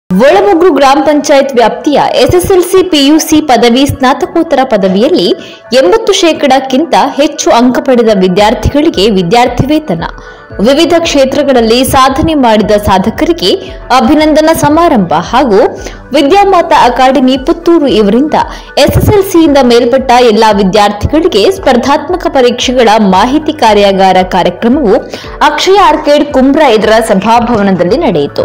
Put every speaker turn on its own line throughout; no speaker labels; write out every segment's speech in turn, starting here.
ಒಳಮೊಗ್ರು ಗ್ರಾಮ ಪಂಚಾಯತ್ ವ್ಯಾಪ್ತಿಯ SSLC PUC ಪದವಿ ಸ್ನಾತಕೋತ್ತರ ಪದವಿಯಲ್ಲಿ ಎಂಬತ್ತು ಶೇಕಡಕ್ಕಿಂತ ಹೆಚ್ಚು ಅಂಕ ಪಡೆದ ವಿದ್ಯಾರ್ಥಿಗಳಿಗೆ ವಿದ್ಯಾರ್ಥಿ ವೇತನ ವಿವಿಧ ಕ್ಷೇತ್ರಗಳಲ್ಲಿ ಸಾಧನೆ ಮಾಡಿದ ಸಾಧಕರಿಗೆ ಅಭಿನಂದನಾ ಸಮಾರಂಭ ಹಾಗೂ ವಿದ್ಯಾಮಾತ ಅಕಾಡೆಮಿ ಪುತ್ತೂರು ಇವರಿಂದ ಎಸ್ಎಸ್ಎಲ್ಸಿಯಿಂದ ಮೇಲ್ಪಟ್ಟ ಎಲ್ಲಾ ವಿದ್ಯಾರ್ಥಿಗಳಿಗೆ ಸ್ಪರ್ಧಾತ್ಮಕ ಪರೀಕ್ಷೆಗಳ ಮಾಹಿತಿ ಕಾರ್ಯಾಗಾರ ಕಾರ್ಯಕ್ರಮವು ಅಕ್ಷಯ ಆರ್ಕೇಡ್ ಕುಂಬ್ರಾ ಇದರ ಸಭಾಭವನದಲ್ಲಿ ನಡೆಯಿತು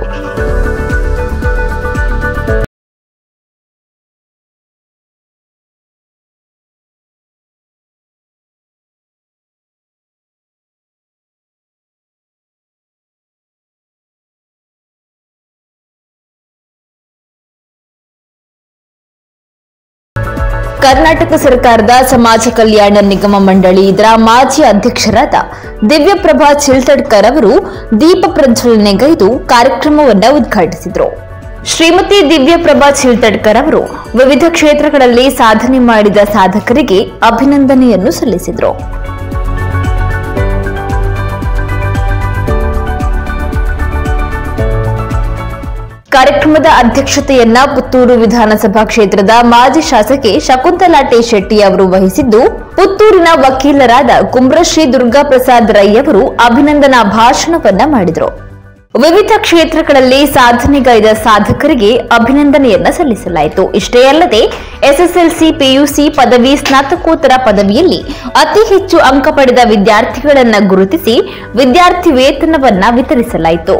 ಕರ್ನಾಟಕ ಸರ್ಕಾರದ ಸಮಾಜ ಕಲ್ಯಾಣ ನಿಗಮ ಮಂಡಳಿ ಇದರ ಮಾಜಿ ಅಧ್ಯಕ್ಷರಾದ ದಿವ್ಯಪ್ರಭಾ ಚಿಲ್ತಡ್ಕರ್ ಅವರು ದೀಪ ಪ್ರಜ್ವಲನೆಗೈದು ಕಾರ್ಯಕ್ರಮವನ್ನು ಉದ್ಘಾಟಿಸಿದರು ಶ್ರೀಮತಿ ದಿವ್ಯಪ್ರಭಾ ಚಿಲ್ತಡ್ಕರ್ ಅವರು ವಿವಿಧ ಕ್ಷೇತ್ರಗಳಲ್ಲಿ ಸಾಧನೆ ಮಾಡಿದ ಸಾಧಕರಿಗೆ ಅಭಿನಂದನೆಯನ್ನು ಸಲ್ಲಿಸಿದರು ಕಾರ್ಯಕ್ರಮದ ಅಧ್ಯಕ್ಷತೆಯನ್ನ ಪುತ್ತೂರು ವಿಧಾನಸಭಾ ಕ್ಷೇತ್ರದ ಮಾಜಿ ಶಾಸಕಿ ಶಕುಂತಲಾ ಟಿ ಶೆಟ್ಟಿ ಅವರು ವಹಿಸಿದ್ದು ಪುತ್ತೂರಿನ ವಕೀಲರಾದ ಕುಂಬ್ರಶ್ರೀ ದುರ್ಗಾ ಪ್ರಸಾದ್ ರೈ ಅವರು ಅಭಿನಂದನಾ ಭಾಷಣವನ್ನ ಮಾಡಿದರು ವಿವಿಧ ಕ್ಷೇತ್ರಗಳಲ್ಲಿ ಸಾಧನೆಗೈದ ಸಾಧಕರಿಗೆ ಅಭಿನಂದನೆಯನ್ನ ಸಲ್ಲಿಸಲಾಯಿತು ಇಷ್ಟೇ ಅಲ್ಲದೆ ಎಸ್ಎಸ್ಎಲ್ಸಿ ಪಿಯುಸಿ ಪದವಿ ಸ್ನಾತಕೋತ್ತರ ಪದವಿಯಲ್ಲಿ ಅತಿ ಹೆಚ್ಚು ಅಂಕ ಪಡೆದ ವಿದ್ಯಾರ್ಥಿಗಳನ್ನ ಗುರುತಿಸಿ ವಿದ್ಯಾರ್ಥಿ ವೇತನವನ್ನ ವಿತರಿಸಲಾಯಿತು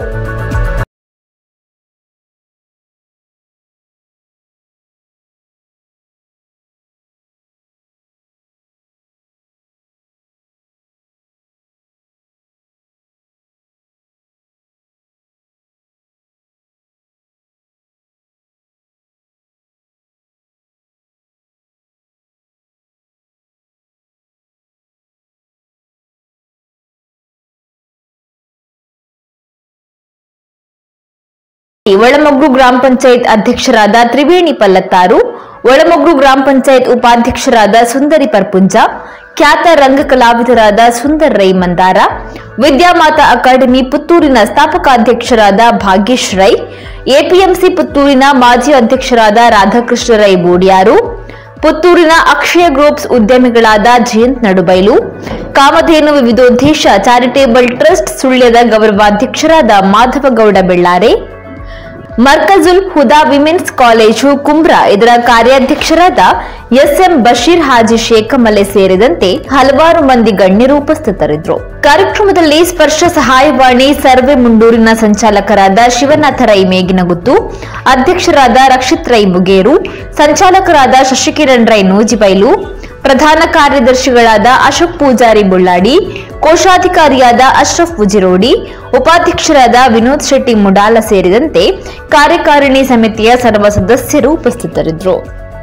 ಒಳಮೊಗ್ರು ಗ್ರಾಮ ಪಂಚಾಯತ್ ಅಧ್ಯಕ್ಷರಾದ ತ್ರಿವೇಣಿ ಪಲ್ಲತ್ತಾರು ಒಳಮೊಗ್ರು ಗ್ರಾಮ ಪಂಚಾಯತ್ ಉಪಾಧ್ಯಕ್ಷರಾದ ಸುಂದರಿ ಪರ್ಪುಂಜ ಖ್ಯಾತ ರಂಗ ಕಲಾವಿದರಾದ ಸುಂದರ್ ರೈ ಮಂದಾರ ವಿದ್ಯಾಮಾತಾ ಅಕಾಡೆಮಿ ಪುತ್ತೂರಿನ ಸ್ಥಾಪಕಾಧ್ಯಕ್ಷರಾದ ಭಾಗ್ಯಶ್ ರೈ ಎಪಿಎಂಸಿ ಪುತ್ತೂರಿನ ಮಾಜಿ ಅಧ್ಯಕ್ಷರಾದ ರಾಧಾಕೃಷ್ಣ ರೈ ಬೋಡಿಯಾರು ಪುತ್ತೂರಿನ ಅಕ್ಷಯ ಗ್ರೂಪ್ಸ್ ಉದ್ಯಮಿಗಳಾದ ಜಯಂತ್ ನಡುಬೈಲು ಕಾಮಧೇನು ವಿವಿಧೋದ್ದೇಶ ಚಾರಿಟೇಬಲ್ ಟ್ರಸ್ಟ್ ಸುಳ್ಯದ ಗೌರವಾಧ್ಯಕ್ಷರಾದ ಮಾಧವಗೌಡ ಬೆಳ್ಳಾರೆ ಮರ್ಕಜುಲ್ ಹುದಾ ವಿಮೆನ್ಸ್ ಕಾಲೇಜು ಕುಂಬ್ರಾ ಇದರ ಕಾರ್ಯಾಧ್ಯಕ್ಷರಾದ ಎಸ್ಎಂ ಬಶೀರ್ ಹಾಜಿ ಶೇಖಮಲೆ ಸೇರಿದಂತೆ ಹಲವಾರು ಮಂದಿ ಗಣ್ಯರು ಉಪಸ್ಥಿತರಿದ್ದರು ಕಾರ್ಯಕ್ರಮದಲ್ಲಿ ಸ್ಪರ್ಶ ಸಹಾಯವಾಣಿ ಸರ್ವೆ ಮುಂಡೂರಿನ ಸಂಚಾಲಕರಾದ ಶಿವನಾಥ ರೈ ಮೇಗಿನಗುತ್ತು ಅಧ್ಯಕ್ಷರಾದ ರಕ್ಷಿತ್ ರೈ ಮುಗೇರು ಸಂಚಾಲಕರಾದ ಶಶಿಕಿರಣ್ ರೈ ನೂಜಿಬೈಲು ಪ್ರಧಾನ ಕಾರ್ಯದರ್ಶಿಗಳಾದ ಅಶೋಕ್ ಪೂಜಾರಿ ಬುಳ್ಳಾಡಿ ಕೋಶಾಧಿಕಾರಿಯಾದ ಅಶ್ರಫ್ ಉಜಿರೋಡಿ ಉಪಾಧ್ಯಕ್ಷರಾದ ವಿನೋದ್ ಶೆಟ್ಟಿ ಮುಡಾಲ ಸೇರಿದಂತೆ ಕಾರ್ಯಕಾರಿಣಿ ಸಮಿತಿಯ ಸರ್ವ ಸದಸ್ಯರು ಉಪಸ್ಥಿತರಿದ್ದರು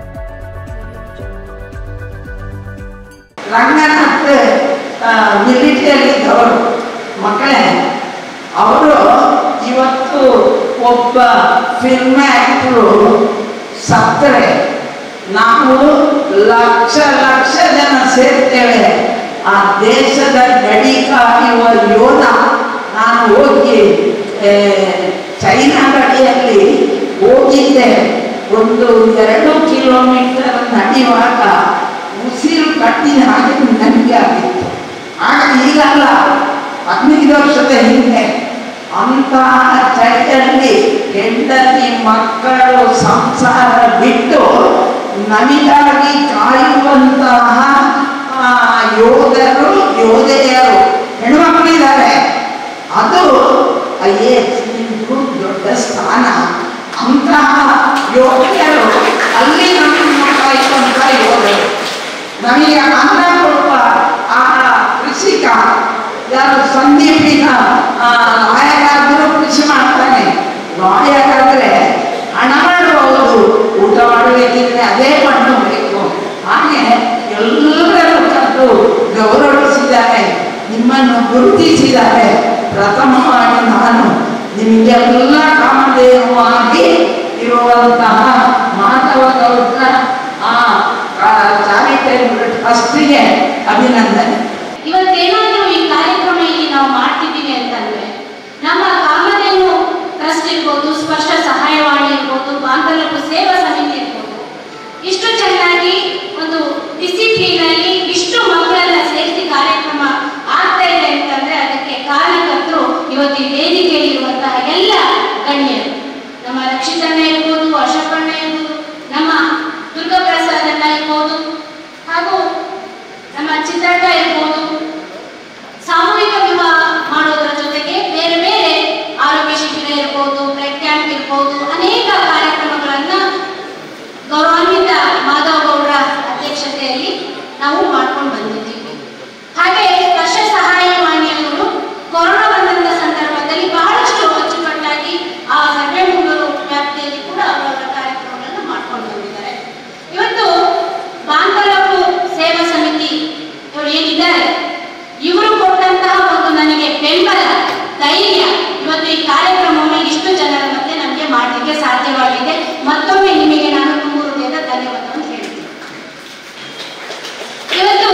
ರಂಗನಾಥ್ ಮಿಲಿಟರಿಯಲ್ಲಿದ್ದವರು ಮಕ್ಕಳೇ ಅವರು ಇವತ್ತು ಒಬ್ಬ ಫಿಲ್ಮ್ ಆ್ಯಕ್ಟ್ರು ಸತ್ತರೆ ನಾವು ಲಕ್ಷ ಲಕ್ಷ ಜನ ಸೇರ್ತೇವೆ ಆ ದೇಶದ ಗಡಿ ಕಾಯುವ ಯೋಧ ನಾನು ಹೋಗಿ ಆ, ಚೈನಾ ಗಡಿಯಲ್ಲಿ ಹೋಗಿದ್ದೆ ಒಂದು ಎರಡು ಕಿಲೋಮೀಟರ್ ನಡೆಯುವಾಗ ಉಸಿರು ಕಟ್ಟಿದ ಹಾಗೆ ನನಗೆ ಆಗಿತ್ತು ಆಗ ಈಗಲ್ಲ ಹದಿನೈದು ವರ್ಷದ ಹಿಂದೆ ಅಂತಹ ಚಳಿಯಲ್ಲಿ ಹೆಂಡತಿ ಮಕ್ಕಳು ಸಂಸಾರ ಬಿಟ್ಟು ನಮಿಗಾಗಿ ಕಾಯುವಂತಹ ಆ, ಯೋಧರು ಯೋಧೆಯರು ಹೆಣ್ಮಕ್ಳಿದ್ದಾರೆ ಅದು ಅಯ್ಯೇ ನಿಮ್ಗೂ ದೊಡ್ಡ ಸ್ಥಾನ ಅಂತಹ ಯೋಧೆಯರು ಅಲ್ಲಿ ನಮ್ಮನ್ನು ಕಾಯುವಂತಹ ಯೋಧರು ನಮಗೆ ಅನ್ನ ಕೊಡುವ ಆ ಕೃಷಿಕ ಯಾರು ಸಂದೀಪಿನ ಲಾಯರಾದರೂ ಕೃಷಿ ಮಾಡ್ತಾನೆ ಲಾಯರಾದರೆ ಹಣ ಮಾಡಬಹುದು ಊಟ ಮಾಡಬೇಕಿದ್ರೆ ಅದೇ ಮಣ್ಣು ಬೇಕು ಹಾಗೆ ಎಲ್ಲರೂ ಕರೆದು ಗೌರವಿಸಿದ್ದಾರೆ ನಿಮ್ಮನ್ನು ಗುರುತಿಸಿದ್ದಾರೆ ಪ್ರಥಮವಾಗಿ ನಾನು ನಿಮಗೆಲ್ಲ ಕಾಮಧೇಯವಾಗಿ ಇರುವಂತಹ ಮಾಧವ ಗೌಡ್ರ ಆ ಚಾರಿಟೇಬಲ್ ಟ್ರಸ್ಟಿಗೆ ಅಭಿನಂದನೆ
ಇವತ್ತೇನಾದ್ರೂ ಈ ಕಾರ್ಯಕ್ರಮ ಇಲ್ಲಿ ನಾವು ಮಾಡ್ತಿದ್ದೀವಿ ಅಂತಂದ್ರೆ ನಮ್ಮ ಕಾಮಧೇನು ಟ್ರಸ್ಟ್ ಇರ್ಬೋದು ಸ್ಪರ್ಶ ಸಹಾಯವಾಣಿ ಬೆಂಬಲ ಧೈರ್ಯ ಇವತ್ತು ಈ ಕಾರ್ಯಕ್ರಮವನ್ನು ಇಷ್ಟು ಜನರ ಮಧ್ಯೆ ನಮಗೆ ಮಾಡಲಿಕ್ಕೆ ಸಾಧ್ಯವಾಗಿದೆ ಮತ್ತೊಮ್ಮೆ ನಿಮಗೆ ನಾನು ತುಂಬ ಹೃದಯದ ಧನ್ಯವಾದವನ್ನು ಹೇಳ್ತೀನಿ ಇವತ್ತು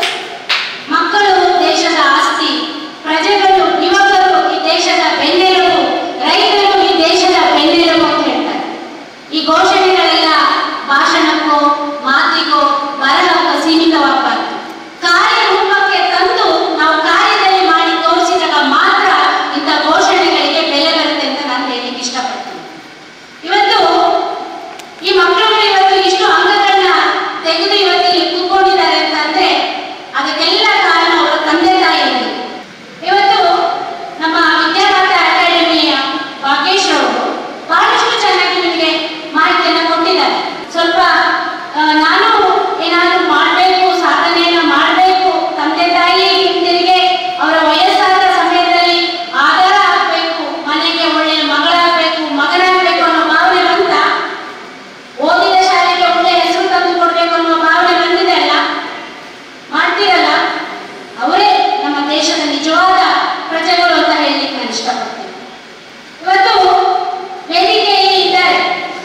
ಮಕ್ಕಳು ದೇಶದ ಆಸ್ತಿ ಪ್ರಜೆಗಳು ಯುವಕರು ಈ ದೇಶದ ಬೆನ್ನೆಲುಬು ರೈತರು ಈ ದೇಶದ ಬೆನ್ನೆಲುಬು ಅಂತ ಹೇಳ್ತಾರೆ ಈ ಘೋಷಣೆಗಳೆಲ್ಲ ಭಾಷಣಕ್ಕೋ ಮಾತಿಗೋ ಬರಹಕ್ಕೋ ಸೀಮಿತವಾಗಬಾರ್ದು ಕಾರ್ಯರೂಪಕ್ಕೆ ತಂದು ನಾವು ಕಾರ್ಯದಲ್ಲಿ ಮಾಡಿ ತೋರಿಸಿದಾಗ ಮಾತ್ರ ಇಂಥ ಘೋಷಣೆಗಳಿಗೆ ಬೆಲೆ ಬರುತ್ತೆ ಅಂತ ನಾನು ಹೇಳಲಿಕ್ಕೆ ಇಷ್ಟಪಡ್ತೀನಿ ಇವತ್ತು ಈ ಮಕ್ಕಳು ಇವತ್ತು ಇಷ್ಟು ಅಂಗಗಳನ್ನ ತೆಗೆದು ಇವತ್ತು ಇಲ್ಲಿ ಕೂತ್ಕೊಂಡಿದ್ದಾರೆ ಅಂತಂದ್ರೆ ಅದಕ್ಕೆಲ್ಲ ಕಾರಣ ಅವರ ತಂದೆ ತಾಯಿಯಲ್ಲಿ ಇವತ್ತು ನಮ್ಮ ವಿದ್ಯಾಭಾರತ ಅಕಾಡೆಮಿಯ ಭಾಗ್ಯೇಶ್ ಅವರು ಬಹಳಷ್ಟು ಚೆನ್ನಾಗಿ ನಿಮಗೆ ಮಾಹಿತಿಯನ್ನು ಕೊಟ್ಟಿದ್ದಾರೆ ಸ್ವಲ್ಪ ಆ, ನಾನು ಏನಾದರೂ ಮಾಡಬೇಕು ಸಾಧನೆಯನ್ನ ಮಾಡಬೇಕು ತಂದೆ ತಾಯಿ ಹಿಂದಿರಿಗೆ ಅವರ ವಯಸ್ಸಾದ ಸಮಯದಲ್ಲಿ ಆಧಾರ ಆಗಬೇಕು ಮನೆಗೆ ಒಳ್ಳೆಯ ಮಗಳಾಗಬೇಕು ಮಗನಾಗಬೇಕು ಅನ್ನೋ ಭಾವನೆ ಬಂತ ಓದಿದ ಶಾಲೆಗೆ ಒಳ್ಳೆ ಹೆಸರು ತಂದು ಕೊಡ್ಬೇಕು ಅನ್ನೋ ಭಾವನೆ ಬಂದಿದೆ ಅಲ್ಲ ಮಾಡ್ತೀರಲ್ಲ ಅವರೇ ನಮ್ಮ ದೇಶದ ನಿಜವಾದ ಪ್ರಜೆಗಳು ಅಂತ ಹೇಳಲಿಕ್ಕೆ ನಾನು ಇಷ್ಟಪಡ್ತೀನಿ ಇವತ್ತು ವೇದಿಕೆಯಲ್ಲಿ ಇದ್ದಾರೆ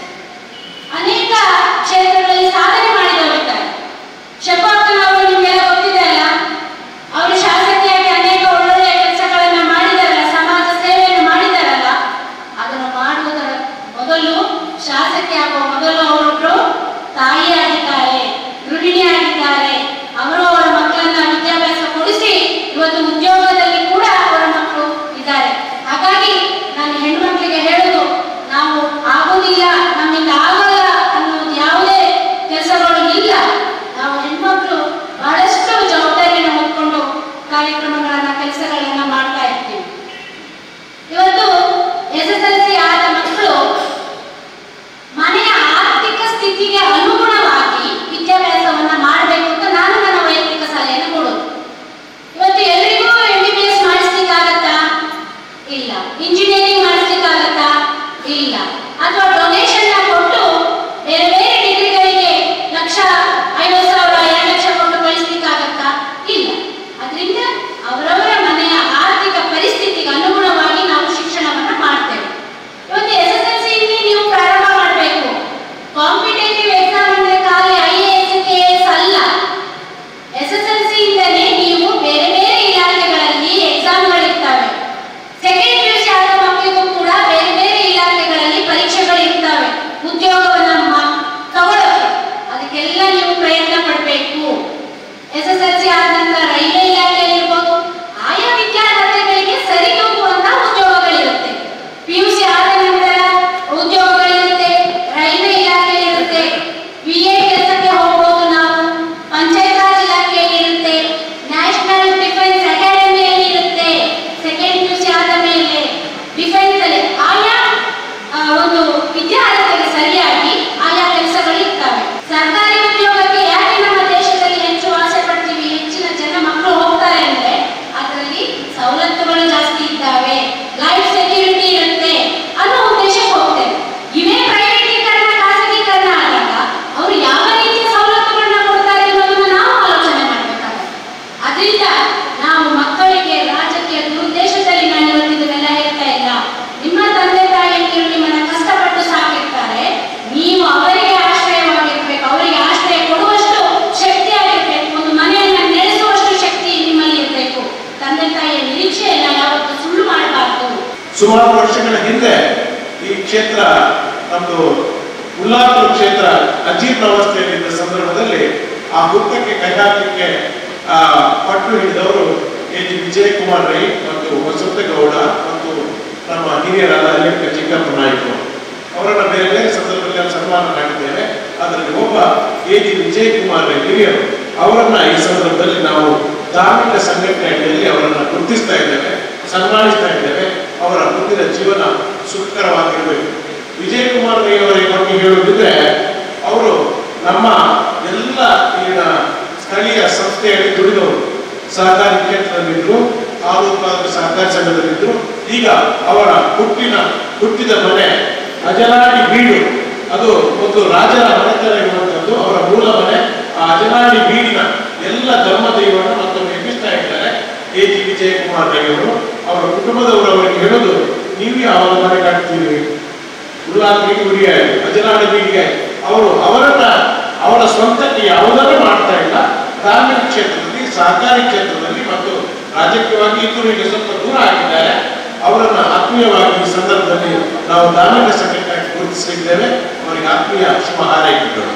ಅನೇಕ ಕ್ಷೇತ್ರಗಳಲ್ಲಿ ಸಾಧನೆ ಮಾಡಿದವರಿದ್ದಾರೆ ಶಫಾಕನ್ ಅವರು ನಿಮಗೆಲ್ಲ ಗೊತ್ತಿದೆ ಅಲ್ಲ ಅವರು ಶಾಸಕಿಯಾಗಿ ಅನೇಕ ಒಳ್ಳೊಳ್ಳೆಯ ಕೆಲಸಗಳನ್ನ ಮಾಡಿದಾರಲ್ಲ ಸಮಾಜ ಸೇವೆಯನ್ನು ಮಾಡಿದಾರಲ್ಲ ಅದನ್ನು ಮಾಡುವುದರ ಮೊದಲು ಶಾಸಕಿ ಆಗುವ ಮೊದಲು ಅವರೊಬ್ರು ತಾಯಿಯಾಗಿದ್ದಾರೆ ಗೃಹಿಣಿಯಾಗಿದ್ದಾರೆ ಅವರು ಅವರ ಮಕ್ಕಳನ್ನ ವಿದ್ಯಾಭ್ಯಾಸ ಕೊಡಿಸಿ ಇವತ್ತು ಉದ್ಯೋಗದಲ್ಲಿ ಕೂಡ ಅವರ ಮಕ್ಕಳು ಇದ್ದಾರೆ ಹಾಗಾಗಿ ನಾನು ಹೆಣ್ಮಕ್ಳಿಗೆ ಹೇಳುದು ನಾವು ಆಗುದಿಲ್ಲ ನಮ್ಮಿಂದ ಆಗಲ್ಲ ಅನ್ನೋದು ಯಾವುದೇ ಕೆಲಸಗಳು ಇಲ್ಲ ನಾವು ಹೆಣ್ಮಕ್ಳು ಬಹಳಷ್ಟು ಜವಾಬ್ದಾರಿಯನ್ನು ಹೊತ್ಕೊಂಡು ಕಾರ್ಯಕ್ರಮಗಳನ್ನ ಕೆಲಸಗಳನ್ನ ಮಾಡ್ತಾ ಇರ್ತೀವಿ ಇವತ್ತು ಎಸ್ ಎಸ್ ಎಲ್ ಸಿ ಆದ ಮಕ್ಕಳು ಮನೆಯ ಆರ್ಥಿಕ ಸ್ಥಿತಿಗೆ ಅನುಗುಣವಾಗಿ ವಿದ್ಯಾಭ್ಯಾಸವನ್ನ ಮಾಡಬೇಕು ಅಂತ ನಾನು ನನ್ನ ವೈಯಕ್ತಿಕ ಸಲಹೆಯನ್ನು ಕೊಡೋದು ಇವತ್ತು ಎಲ್ರಿಗೂ ಎಂ ಬಿ ಬಿ ಎಸ್ ಮಾಡಿಸ್ಲಿಕ್ಕಾಗತ್ತಾ ಇಲ್ಲ ಇಂಜಿನಿಯರಿಂಗ್ ಮಾಡಿಸ್ಲಿಕ್ಕಾಗತ್ತಾ ಇಲ್ಲ ಅಥವಾ ಡೊನೇಷನ್ ಕೊಟ್ಟು ಬೇರೆ ಬೇರೆ ಡಿಗ್ರಿಗಳಿಗೆ ಲಕ್ಷ ಐವತ್ತು ಸಾವಿರ ಎರಡು ಲಕ್ಷ ಕೊಟ್ಟು ಕಳಿಸ್ಲಿಕ್ಕಾಗತ್ತಾ ಇಲ್ಲ ಅದರಿಂದ ಅವರವರ ಮನೆಯ ಆರ್ಥಿಕ ಪರಿಸ್ಥಿತಿಗೆ ಅನುಗುಣವಾಗಿ ನಾವು ಶಿಕ್ಷಣವನ್ನ ಮಾಡ್ತೇವೆ ಇವತ್ತು ಎಸ್ ಎಸ್ ಎಲ್ ಸಿ ನೀವು ಪ್ರಾರಂಭ ಮಾಡಬೇಕು ಕಾಂಪಿಟೇಟಿವ್ ಎಕ್ಸಾಮ್ ಅಂದ್ರೆ ಖಾಲಿ I A S K S ಅಲ್ಲ ಎಸ್ ಎಸ್ ಎಲ್ ಸಿ ಇಂದನೇ ನೀವು ಬೇರೆ ಬೇರೆ ಇಲಾಖೆಗಳಲ್ಲಿ ಎಕ್ಸಾಮ್ಗಳಿರ್ತವೆ ಸೆಕೆಂಡ್ ಪಿ ಯು ಸಿ ಆದ ಮಕ್ಕಳಿಗೂ ಕೂಡ ಬೇರೆ ಬೇರೆ ಇಲಾಖೆಗಳಲ್ಲಿ ಪರೀಕ್ಷೆಗಳಿರ್ತವೆ ಉದ್ಯೋಗವನ್ನ ಮ- ತಗೊಳ್ಳೋಕೆ ಅದಕ್ಕೆಲ್ಲ ನೀವು ಪ್ರಯತ್ನ ಪಡಬೇಕು ಎಸ್ ಎಸ್ ಎಲ್ ಸಿ ಆದ ನಂತರ ರೈಲ್ವೆ ಇಲಾಖೆಯಲ್ಲಿ ಇರ್ಬೋದು ಆಯಾ ವಿದ್ಯಾರ್ಥಿಗಳಿಗೆ ಸರಿದೂಗುವಂತ ಉದ್ಯೋಗಗಳಿರುತ್ತೆ ಪಿ ಯು ಸಿ ಆದ ನಂತರ ಉದ್ಯೋಗಗಳಿರುತ್ತೆ ರೈಲ್ವೆ ಇಲಾಖೆಯಲ್ಲಿರುತ್ತೆ ವಿ ಎ ಕೆಲಸಕ್ಕೆ ಹೋಗ್ಬೋದು ನಾವು ಪಂಚಾಯತ್ ರಾಜ್ ಇಲಾಖೆಯಲ್ಲಿ ಇರುತ್ತೆ ನ್ಯಾಷನಲ್ ಡಿಫೆನ್ಸ್ ಅಕಾಡೆಮಿಯಲ್ಲಿ ಇರುತ್ತೆ ಸೆಕೆಂಡ್ ಪಿ ಯು ಸಿ ಆದ ಮೇಲೆ ಡಿಫೆನ್ಸ್ ಅಲ್ಲಿ ಆಯಾ ಆ, ಒಂದು ವಿದ್ಯಾರ್ಥಿಗೆ ಸರಿಯಾಗಿ ಆಯಾ ಕೆಲಸಗಳು ಇರ್ತವೆ ಸರ್ಕಾರಿ ಉದ್ಯೋಗಕ್ಕೆ ಯಾಕೆ ನಮ್ಮ ದೇಶದಲ್ಲಿ ಹೆಚ್ಚು ಆಸೆ ಪಡ್ತೀವಿ ಹೆಚ್ಚಿನ ಜನ ಮಕ್ಕಳು ಹೋಗ್ತಾರೆ ಅಂದ್ರೆ ಅದರಲ್ಲಿ ಸವಲತ್ತುಗಳು ಜಾಸ್ತಿ ಇದ್ದಾವೆ ಲೈಫ್ ಸೆಕ್ಯೂರಿಟಿ ಇರುತ್ತೆ ಅನ್ನೋ ಉದ್ದೇಶಕ್ಕೆ ಹೋಗ್ತೇವೆ ಇವೇ ಪ್ರೈವೇಟೀಕರಣ ಖಾಸಗೀಕರಣ ಆದಾಗ ಅವರು ಯಾವ ರೀತಿಯ ಸವಲತ್ತುಗಳನ್ನ ಕೊಡ್ತಾರೆ ಅನ್ನೋದನ್ನ ನಾವು ಆಲೋಚನೆ ಮಾಡಬೇಕಾಗುತ್ತೆ ಅದರಿಂದ ನಾವು ಮಕ್ಕಳಿಗೆ ರಾಜಕೀಯ ದುರುದ್ದೇಶದಲ್ಲಿ ನಾನು ಇವತ್ತು ಇದನ್ನೆಲ್ಲ ಹೇಳ್ತಾ ಇಲ್ಲ ನಿಮ್ಮ ತಂದೆ ತಾಯಿಯರು ನಿಮ್ಮನ್ನ ಕಷ್ಟಪಟ್ಟು ಸಾಕಿರ್ತಾರೆ ನೀವು ಅವರಿಗೆ ಆಶ್ರಯವಾಗಿರ್ಬೇಕು ಅವರಿಗೆ ಆಶ್ರಯ ಕೊಡುವಷ್ಟು ಶಕ್ತಿ ಆಗಿರ್ಬೇಕು ಒಂದು ಮನೆಯನ್ನ ನಡೆಸುವಷ್ಟು ಶಕ್ತಿ ನಿಮ್ಮಲ್ಲಿ ಇರಬೇಕು ತಂದೆ ತಾಯಿಯ ನಿರೀಕ್ಷೆಯನ್ನ ಯಾವತ್ತೂ ಸುಳ್ಳು ಮಾಡಬಾರ್ದು
ಸುಮಾರು ವರ್ಷಗಳ ಹಿಂದೆ ಈ ಕ್ಷೇತ್ರ ನಮ್ದು ಉಲ್ಲಾಪುರ ಕ್ಷೇತ್ರ ಅಜೀರ್ಣ ಅವಸ್ಥೆಯಲ್ಲಿದ್ದ ಸಂದರ್ಭದಲ್ಲಿ ಆ ಹುತ್ತಕ್ಕೆ ಕೈ ಹಾಕಲಿಕ್ಕೆ ಆ ಪಟ್ಟು ಹಿಡಿದವರು ಎ ಜಿ ವಿಜಯಕುಮಾರ್ ರೈ ಮತ್ತು ವಸಂತಗೌಡ ಮತ್ತು ನಮ್ಮ ಹಿರಿಯರಾದ ಅಲ್ಲಿಕ ಚಿಕ್ಕಪ್ಪ ನಾಯ್ಕರು ಅವರನ್ನ ಬೇರೆ ಬೇರೆ ಸಂದರ್ಭದಲ್ಲಿ ನಾವು ಸನ್ಮಾನ ಮಾಡಿದ್ದೇವೆ ಅದರಲ್ಲಿ ಒಬ್ಬ ಎ ಜಿ ವಿಜಯಕುಮಾರ್ ರೈ ಹಿರಿಯರು ಅವರನ್ನ ಈ ಸಂದರ್ಭದಲ್ಲಿ ನಾವು ಧಾರ್ಮಿಕ ಸಂಘಟನೆ ಅಡಿಯಲ್ಲಿ ಅವರನ್ನ ಗುರುತಿಸ್ತಾ ಇದ್ದೇವೆ ಸನ್ಮಾನಿಸ್ತಾ ಇದ್ದೇವೆ ಅವರ ಮುಂದಿನ ಜೀವನ ಸುಖಕರವಾಗಿರಬೇಕು ವಿಜಯಕುಮಾರ್ ರೈ ಅವರ ಬಗ್ಗೆ ಹೇಳುವುದಿದ್ರೆ ಅವರು ನಮ್ಮ ಎಲ್ಲ ಈಗಿನ ಸ್ಥಳೀಯ ಸಂಸ್ಥೆಯಲ್ಲಿ ದುಡಿದವರು ಸಹಕಾರಿ ಕ್ಷೇತ್ರದಲ್ಲಿದ್ದರು ಹಾಲು ಉತ್ಪಾದಕ ಸಹಕಾರಿ ಸಂಘದಲ್ಲಿದ್ದರು ಈಗ ಅವರ ಹುಟ್ಟಿನ ಹುಟ್ಟಿದ ಮನೆ ಅಜನಾಡಿ ಬೀಡು ಅದು ಒಂದು ರಾಜರ ಮನೆತನ ಇರುವಂತದ್ದು ಅವರ ಮೂಲ ಮನೆ ಆ ಅಜನಾಡಿ ಬೀಡಿನ ಎಲ್ಲ ಧರ್ಮ ದೈವವನ್ನು ಮತ್ತೊಮ್ಮೆ ಎಬ್ಬಿಸ್ತಾ ಇದ್ದಾರೆ ಎ ಜಿ ವಿಜಯಕುಮಾರ್ ರೈ ಅವರು ಅವರ ಕುಟುಂಬದವರು ಅವರಿಗೆ ಹೇಳೋದು ನೀವು ಯಾವ ಮನೆ ಕಟ್ತೀರಿ ಉಲ್ಲಾಸ್ ಬೀಡಿಗೆ ಅಜನಾಡ ಬೀಡಿಗೆ ಅವರು ಅವರನ್ನ ಅವರ ಸ್ವಂತಕ್ಕೆ ಯಾವುದನ್ನು ಮಾಡ್ತಾ ಇಲ್ಲ ಧಾರ್ಮಿಕ ಕ್ಷೇತ್ರದಲ್ಲಿ ಸಹಕಾರಿ ಕ್ಷೇತ್ರದಲ್ಲಿ ಮತ್ತು ರಾಜಕೀಯವಾಗಿ ಇಬ್ಬರು ಈಗ ಸ್ವಲ್ಪ ದೂರ ಆಗಿದ್ದಾರೆ ಅವರನ್ನ ಆತ್ಮೀಯವಾಗಿ ಈ ಸಂದರ್ಭದಲ್ಲಿ ನಾವು ಧಾರ್ಮಿಕ ಸಂಘಟನೆ ಗುರುತಿಸಲಿದ್ದೇವೆ ಅವರಿಗೆ ಆತ್ಮೀಯ ಶುಭ ಹಾರೈಕೆಗಳು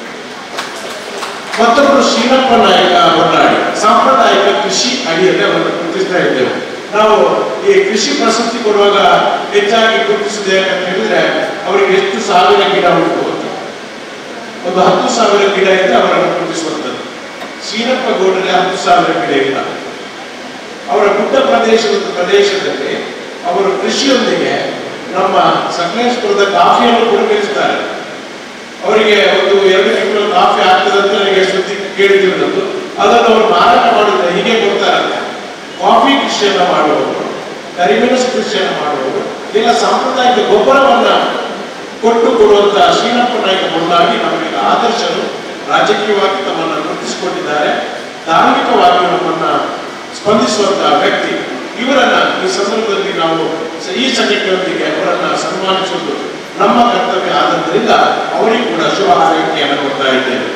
ಮತ್ತೊಬ್ಬರು ಶ್ರೀರಪ್ಪ ನಾಯಕ ಹೊನ್ನಾಡಿ ಸಾಂಪ್ರದಾಯಿಕ ಕೃಷಿ ಅಡಿಯಲ್ಲಿ ಅವರನ್ನು ಗುರುತಿಸ್ತಾ ಇದ್ದೇವೆ ನಾವು ಈ ಕೃಷಿ ಪ್ರಶಸ್ತಿ ಕೊಡುವಾಗ ಹೆಚ್ಚಾಗಿ ಗುರುತಿಸುವುದು ಯಾಕಂತ ಹೇಳಿದ್ರೆ ಅವರಿಗೆ ಎಷ್ಟು ಸಾವಿರ ಗಿಡ ಉಂಟು ಅಂತ. ಒಂದು ಹತ್ತು ಸಾವಿರ ಗಿಡ ಇದ್ದರೆ ಅವರನ್ನು ಗುರುತಿಸುವಂಥದ್ದು ಶ್ರೀರಪ್ಪ ಗೌಡರಿಗೆ ಹತ್ತು ಸಾವಿರ ಗಿಡ ಇಲ್ಲ ಅವರ ಗುಡ್ಡ ಪ್ರದೇಶದ ಪ್ರದೇಶದಲ್ಲಿ ಅವರು ಕೃಷಿಯೊಂದಿಗೆ ನಮ್ಮ ಸಕಲೇಶ್ಪುರದ ಕಾಫಿಯನ್ನು ಕೂಡ ಬೆಳೆಸ್ತಾರೆ ಅವರಿಗೆ ಒಂದು ಎರಡು ತಿಂಗಳು ಕಾಫಿ ಆಗ್ತದೆ ಅಂತ ನನಗೆ ಸುದ್ದಿ ಕೇಳ್ತಿರೋದು ಅದನ್ನು ಅವರು ಮಾರಾಟ ಮಾಡಿದ್ರೆ ಹೀಗೆ ಕೊಡ್ತಾರಂತೆ ಕಾಫಿ ಕೃಷಿಯನ್ನ ಮಾಡುವವರು ಕರಿಮೆಣಸು ಕೃಷಿಯನ್ನು ಮಾಡುವವರು ಇಲ್ಲ ಸಾಂಪ್ರದಾಯಿಕ ಗೊಬ್ಬರವನ್ನ ಕೊಟ್ಟು ಕೊಡುವಂತ ಶ್ರೀನಪ್ಪ ನಾಯಕ ಮುಂದಾಗಿ ನಮಗೆ ಆದರ್ಶರು ರಾಜಕೀಯವಾಗಿ ತಮ್ಮನ್ನು ಗುರುತಿಸಿಕೊಂಡಿದ್ದಾರೆ ಧಾರ್ಮಿಕವಾಗಿ ನಮ್ಮನ್ನ ಸ್ಪಂದಿಸುವಂತಹ ವ್ಯಕ್ತಿ ಇವರನ್ನ ಈ ಸಂದರ್ಭದಲ್ಲಿ ನಾವು ಸ- ಈ ಸಂಘಟನೆಯೊಂದಿಗೆ ಅವರನ್ನ ಸನ್ಮಾನಿಸುವುದು ನಮ್ಮ ಕರ್ತವ್ಯ ಆದದ್ದರಿಂದ ಅವರಿಗೂ ಕೂಡ ಶುಭ ಹಾರೈಕೆಯನ್ನು ಕೊಡ್ತಾ ಇದ್ದೇವೆ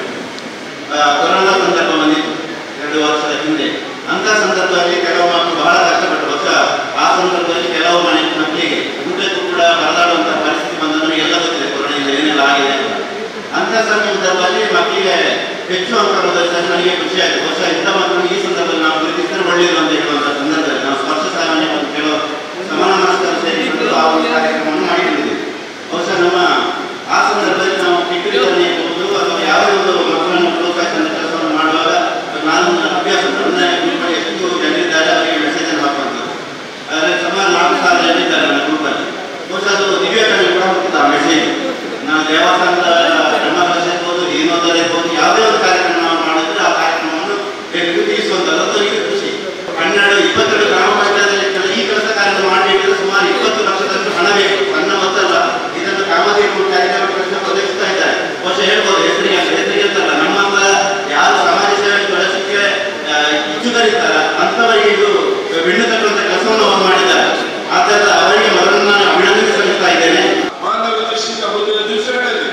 ಆ, ಕೊರೋನಾ ಸಂದರ್ಭ ಬಂದಿತ್ತು ಎರಡು ವರ್ಷದ ಹಿಂದೆ ಅಂತ ಸಂದರ್ಭದಲ್ಲಿ ಕೆಲವು ಮಕ್ಕಳು ಬಹಳ ಕಷ್ಟಪಟ್ಟು ಬಹುಶಃ ಆ ಸಂದರ್ಭದಲ್ಲಿ ಕೆಲವು ಮನೆ ಮಕ್ಕಳಿಗೆ ಊಟಕ್ಕೂ ಕೂಡ ಪರದಾಡುವಂತಹ ಪರಿಸ್ಥಿತಿ ಬಂದದ್ದು ಎಲ್ಲ ಗೊತ್ತಿದೆ ಕೊರೋನಾದಿಂದ ಏನೆಲ್ಲ ಆಗಿದೆ ಅಂತ ಅಂತ ಸಂದರ್ಭದಲ್ಲಿ ಮಕ್ಕಳಿಗೆ ಹೆಚ್ಚು ಅಂಕ ಬರೋದ್ರಿಂದ ನನಗೆ ಖುಷಿ ಆಯಿತು ಬಹುಶಃ ಇಂಥ ಮಕ್ಕಳು ಈ ಸಂದರ್ಭದಲ್ಲಿ ನಾವು ಗುರುತಿಸಿದ್ರೆ ಒಳ್ಳೆಯದು ಅಂತ ಹೇಳುವಂತಹ ಸಂದರ್ಭದಲ್ಲಿ ನಾವು ಸ್ಪರ್ಶ ಸಾಮಾನ್ಯ ಮತ್ತು ಕೆಲವು ಸಮಾನ ಮನಸ್ಕರು ಸೇರಿಕೊಂಡು ಆ ಒಂದು ಕಾರ್ಯಕ್ರಮವನ್ನು ಮಾಡಿಕೊಂಡಿದ್ದೇವೆ ಬಹುಶಃ ನಮ್ಮ ಆ ಸಂದರ್ಭದಲ್ಲಿ ನಾವು ಕಿಟ್ಟು ವಿತರಣೆ ಇರ್ಬೋದು ಅಥವಾ ಯಾವುದೇ ಒಂದು ಮಕ್ಕಳನ್ನು ಪ್ರೋತ್ಸಾಹಿಸುವಂತ ಕೆಲಸವನ್ನು ಮಾಡುವಾಗ ನಾನು ನನ್ನ ಅಭ್ಯಾಸ ನನ್ನ ಗ್ರೂಪಲ್ಲಿ ಎಷ್ಟು ಜನರಿದ್ದಾರೆ ಅವರಿಗೆ ಮೆಸೇಜ್ ಅನ್ನು ಹಾಕುವಂಥದ್ದು ಆದರೆ ಸುಮಾರು ನಾಲ್ಕು ಸಾವಿರ ಜನರಿದ್ದಾರೆ ನನ್ನ ಗ್ರೂಪಲ್ಲಿ ಬಹುಶಃ ಅದು ದಿವ್ಯಕರಣೆ ಕೂಡ ಹೋಗ್ತದೆ ಆ ಮೆಸೇಜ್ ನಾವು ದೇವಸ್ಥಾನದ ಬ್ರಹ್ಮಕಲಶ ಇರ್ಬೋದು ಏನೋದರ ಇರ್ಬೋದು ಯಾವುದೇ ಒಂದು ಕಾರ್ಯಕ್ರಮ ನಾವು ಮಾಡಿದ್ರೆ ಆ ಕಾರ್ಯಕ್ರಮವನ್ನು ಗುರುತಿಸುವಂಥದ್ದು ಅದು ಇದು ಖುಷಿ ಹನ್ನೆರಡು ಇಪ್ಪತ್ತೆರಡು ಗ್ರಾಮ ಪಂಚಾಯತ್ ಈ ಕೆಲಸ ಕಾರ್ಯಕ್ರಮ ಮಾಡಬೇಕಿದ್ರೆ ಸುಮಾರು ಇಪ್ಪತ್ತು ಲಕ್ಷದಷ್ಟು ಹಣ ಬೇಕು ಸಣ್ಣ ಮೊತ್ತಲ್ಲ ಇದನ್ನು ಕಾಮಧೇನು ಕಾರ್ಯಕ್ರಮ ಪ್ರಶ್ನೆ ಒದಗಿಸ್ತಾ ಇದ್ದಾರೆ ಬಹುಶಃ ಹೇಳ್ಬೋದು ಹೆಸರಿಗೆ ಹೆಸರಿಗೆ ಅಂತಲ್ಲ ನಮ್ಮಂತ ಯಾರು ಸಮಾಜ ಸೇವೆ ಬಳಸಲಿಕ್ಕೆ ಇಚ್ಛುಕರಿದ್ದಾರ ಅಂತವರಿಗೆ ಇದು ಬೆಣ್ಣು ತಟ್ಟುವಂತ ಕೆಲಸವನ್ನು ಅವರು ಮಾಡಿದ್ದಾರೆ ಆದ್ದರಿಂದ ಅವರಿಗೆ ಮೊದಲನ್ನು ನಾನು ಅಭಿನಂದನೆ ಸಲ್ಲಿಸ್ತಾ ಇದ್ದೇನೆ
ಮಾನವ ದೃಷ್ಟಿಯಿಂದ ಮುಂದಿನ ದಿವಸಗಳಲ್ಲಿ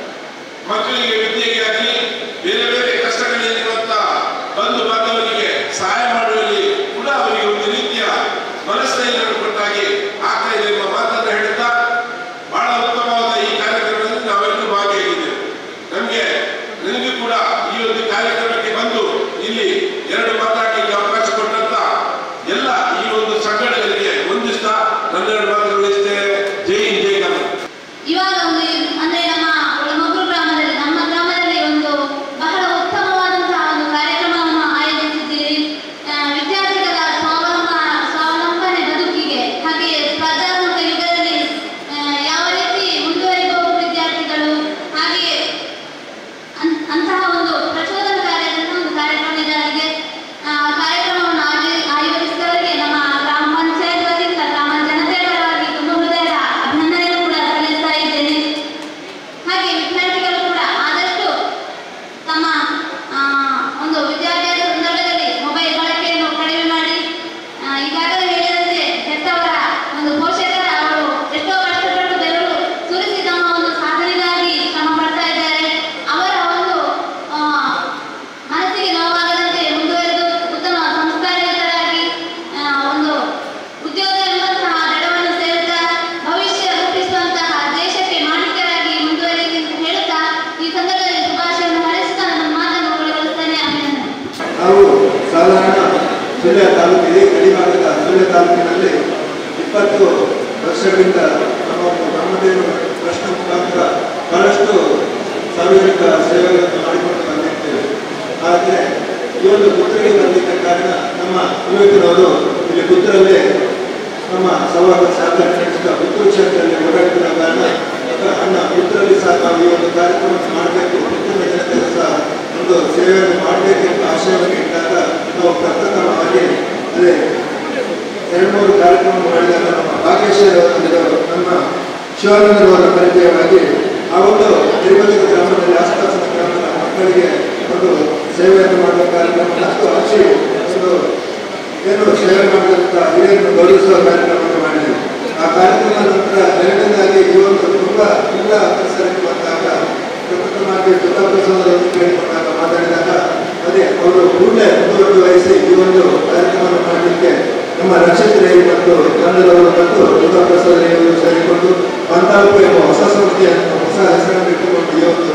ಮಕ್ಕಳಿಗೆ ವಿದ್ಯೆಗೆ ಆಗಲಿ ಬೇರೆ ಬೇರೆ ಕಷ್ಟಗಳಲ್ಲಿರುವಂತ ಬಂಧು ಬಾಂಧವರಿಗೆ ಸಹಾಯ ಮಾಡುವಲ್ಲಿ ಕೂಡ ಅವರಿಗೆ ಒಂದು ರೀತಿಯ ಮನಸ್ಥೈರ್ಯವನ್ನು ಕೊಟ್ಟಾಗಿ ಆಗ್ತಾ ಇದೆ ಎಂಬ ಮಾತನ್ನು ಹೇಳುತ್ತಾ ಬಹಳ ಉತ್ತಮವಾದ ಈ ಕಾರ್ಯಕ್ರಮದಲ್ಲಿ ನಾವೆಲ್ಲರೂ ಭಾಗಿಯಾಗಿದ್ದೇವೆ ನಮಗೆ ನನಗೂ ಕೂಡ ಈ ಒಂದು ಕಾರ್ಯಕ್ರಮಕ್ಕೆ ಬಂದು ಇಲ್ಲಿ ಎರಡು ಮಾತಾಡಲಿಕ್ಕೆ ಅವಕಾಶ ಕೊಟ್ಟಂತ ಎಲ್ಲ ಈ ಒಂದು ಸಂಘಟನೆಗಳಿಗೆ ಹೊಂದಿಸ್ತಾ ನನ್ನೆರಡು ಮಾತುಗಳು ಉಳಿಸ್ತೇನೆ ಜೈ ಹಿಂದ್ ಜೈ ಕನ್ನಡ
ಇವಾಗ ಒಂದು ಅಂದ್ರೆ ನಮ್ಮ ಒಳಮೊಗ್ರು ಗ್ರಾಮದಲ್ಲಿ ನಮ್ಮ ಗ್ರಾಮದಲ್ಲಿ ಒಂದು ಬಹಳ ಉತ್ತಮವಾದಂತಹ ಒಂದು ಕಾರ್ಯಕ್ರಮವನ್ನು ಆಯೋಜಿಸಿದ್ದೀರಿ ಆ, ವಿದ್ಯಾರ್ಥಿಗಳ ಸ್ವಾವಲಂಬ ಸ್ವಾವಲಂಬನೆ ಬದುಕಿಗೆ ಹಾಗೆ ಸ್ಪರ್ಧಾತ್ಮಕ ಯುಗದಲ್ಲಿ ಆ, ಯಾವ ರೀತಿ ಮುಂದುವರಿಬಹುದು ವಿದ್ಯಾರ್ಥಿಗಳು ಹಾಗೆಯೇ ಅನ್- ಅಂತಹ ಒಂದು ಪ್ರಚೋದನಕಾರಿಯಾದಂತಹ ಒಂದು ಕಾರ್ಯಕ್ರಮ ಇದಾಗಿದೆ ಆ, ಕಾರ್ಯಕ್ರಮವನ್ನು ಆಯೋಜಿ- ಆಯೋಜಿಸಿದವರಿಗೆ ನಮ್ಮ ಗ್ರಾಮ ಪಂಚಾಯತ್ ವತಿಯಿಂದ ಗ್ರಾಮ ಜನತೆಯ ಪರವಾಗಿ ತುಂಬ ಹೃದಯದ ಅಭಿನಂದನೆಯನ್ನು ಕೂಡ ಸಲ್ಲಿಸ್ತಾ ಇದ್ದೇನೆ ಹಾಗೆ ವಿದ್ಯಾರ್ಥಿಗಳು ಕೂಡ ಆದಷ್ಟು ತಮ್ಮ ಆ, ಒಂದು ವಿದ್ಯಾಭ್ಯಾಸ ಸಂದರ್ಭದಲ್ಲಿ ಮೊಬೈಲ್ ಬಳಕೆಯನ್ನು ಕಡಿಮೆ ಮಾಡಿ ಆ, ಈಗಾಗಲೇ ಹೇಳಿದಂತೆ ಹೆತ್ತವರ ಒಂದು ಪೋಷಕರ ಅವರು ಎಷ್ಟೋ ಕಷ್ಟಪಟ್ಟು ಬೆವರು ಸುರಿಸಿ ತಮ್ಮ ಒಂದು ಸಾಧನೆಗಾಗಿ ಶ್ರಮ ಪಡ್ತಾ ಇದ್ದಾರೆ ಅವರ ಒಂದು ಆ, ಮನಸ್ಸಿಗೆ ನೋವಾಗದಂತೆ ಮುಂದುವರೆದು ಉತ್ತಮ ಸಂಸ್ಕಾರಯುತರಾಗಿ ಆ, ಒಂದು ಉದ್ಯೋಗ ಎಂಬಂತಹ ದಡವನ್ನು ಸೇರುತ್ತಾ ಭವಿಷ್ಯ ರೂಪಿಸುವಂತಹ ದೇಶಕ್ಕೆ ಮಾಲೀಕರಾಗಿ ಮುಂದುವರಿಯಲಿ ಅಂತ ಹೇಳುತ್ತಾ ಈ ಸಂದರ್ಭದಲ್ಲಿ ಶುಭಾಶಯವನ್ನು ಹಾರೈಸುತ್ತಾ ನನ್ನ ಮಾತನ್ನು ಕೊನೆಗೊಳಿಸುತ್ತೇನೆ ಅಭಿನಂದನೆ
ನಾವು ಸಾಧಾರಣ ಸುಳ್ಯ ತಾಲೂಕಿಗೆ ಗಡಿಭಾಗದ ಸುಳ್ಯ ತಾಲೂಕಿನಲ್ಲಿ ಇಪ್ಪತ್ತು ವರ್ಷಗಳಿಂದ ನಮ್ಮ ಒಂದು ಬ್ರಹ್ಮದೇವ ಪ್ರಶ್ನೆ ಮುಖಾಂತರ ಬಹಳಷ್ಟು ಸಾರ್ವಜನಿಕ ಸೇವೆಗಳನ್ನು ಮಾಡಿಕೊಂಡು ಬಂದಿದ್ದೇವೆ ಆದರೆ ಈ ಒಂದು ಪುತ್ರಿಗೆ ಬರಲಿಕ್ಕೆ ಕಾರಣ ನಮ್ಮ ಯುವಕರವರು ಇಲ್ಲಿ ಪುತ್ರಲ್ಲೇ ನಮ್ಮ ಸೌಹಾರ್ದ ಸಹಕಾರ ನಡೆಸಿದ ಪುತ್ತೂರು ಕ್ಷೇತ್ರದಲ್ಲಿ ಓಡಾಡ್ತಿರೋ ಕಾರಣ ಅಕ್ಕ- ಅಣ್ಣ ಪುತ್ತೂರಲ್ಲಿ ಸಹ ನಾವು ಈ ಒಂದು ಕಾರ್ಯಕ್ರಮ ಮಾಡಬೇಕು ಪುತ್ತೂರಿನ ಜನತೆಗೆ ಸಹ ಒಂದು ಸೇವೆಯನ್ನು ಮಾಡಬೇಕು ಎಂಬ ಆಶಯವನ್ನು ಇಟ್ಟಾಗ ನಾವು ಪ್ರಪ್ರಥಮವಾಗಿ ಅದೇ ಎರಡು ಮೂರು ಕಾರ್ಯಕ್ರಮ ಮಾಡಿದಾಗ ನಮ್ಮ ಭಾಗ್ಯಶ್ವರ ಅವರೊಂದಿಗೆ ನಮ್ಮ ಶಿವಾನಂದರವರ ಪರಿಚಯವಾಗಿ ಆ ಒಂದು ತಿರುಪತಿ ಗ್ರಾಮದಲ್ಲಿ ಆಸುಪಾಸಿನ ಗ್ರಾಮದ ಮಕ್ಕಳಿಗೆ ಒಂದು ಸೇವೆಯನ್ನು ಮಾಡುವ ಕಾರ್ಯಕ್ರಮ ಮತ್ತು ಅಲ್ಲಿ ಒಂದು ಏನು ಸೇವೆ ಮಾಡಿದಂಥ ಹಿರಿಯರನ್ನು ಗೌರವಿಸುವ ಕಾರ್ಯಕ್ರಮವನ್ನು ಮಾಡಿದ್ದೇವೆ ಆ ಕಾರ್ಯಕ್ರಮ ನಂತರ ಎರಡನೇದಾಗಿ ಈ ಒಂದು ತುಂಬ ಎಲ್ಲ ಪರಿಸರಕ್ಕೆ ಬಂದಾಗ ಪ್ರಪ್ರಥಮವಾಗಿ ದುರ್ಗಾಪ್ರಸಾದವನ್ನು ಕೇಳಿಕೊಂಡಾಗ ಮಾತಾಡಿದಾಗ ಅದೇ ಅವರು ಕೂಡಲೇ ಮುಂದುವರೆದು ವಹಿಸಿ ಈ ಒಂದು ಕಾರ್ಯಕ್ರಮವನ್ನು ಮಾಡಲಿಕ್ಕೆ ನಮ್ಮ ನಕ್ಷತ್ರ ಮತ್ತು ಕನ್ನಡದವರು ಮತ್ತು ದುರ್ಗಾಪ್ರಸಾದ ಸೇರಿಕೊಂಡು ಬಂತಾಪು ಎಂಬ ಹೊಸ ಸಂಸ್ಥೆಯನ್ನು ಹೊಸ ಹೆಸರನ್ನು ಇಟ್ಟುಕೊಂಡು ಈ ಒಂದು